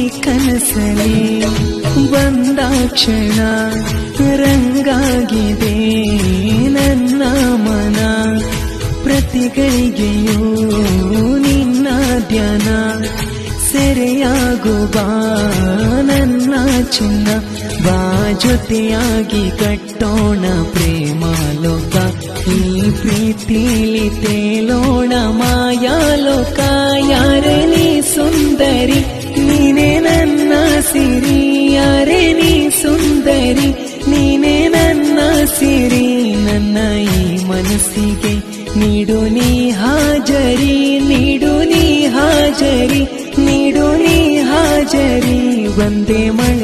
ಕನಸಲಿ ಬಂದ ಕ್ಷಣ ರಂಗಾಗಿದೆ ನನ್ನ ಮನ ಪ್ರತಿಗಳಿಗೆಯೂ ನಿನ್ನ ಧ್ಯಾನ ಸೆರೆಯಾಗು ಬಾ ನನ್ನ ಚಿನ್ನ ಬಾ ಜೊತೆಯಾಗಿ ಕಟ್ಟೋಣ ಪ್ರೇಮ ಲೋಕ ಈ ಪ್ರೀತಿಲಿ ತೇಲೋಣ ಮಾಯಾಲೋಕ ಯಾರೇ ನೀ ಸುಂದರಿ ನೀನೇ ನನ್ನ ಸಿರಿ ಯಾರೇ ನೀ ಸುಂದರಿ ನೀನೇ ನನ್ನ ಸಿರಿ ನನ್ನ ಈ ಮನಸ್ಸಿಗೆ ನೀಡು ನೀ ಹಾಜರಿ ನೀಡು ನೀ ಹಾಜರಿ ನೀಡು ನೀ ಹಾಜರಿ ಒಂದೇ ಮಣ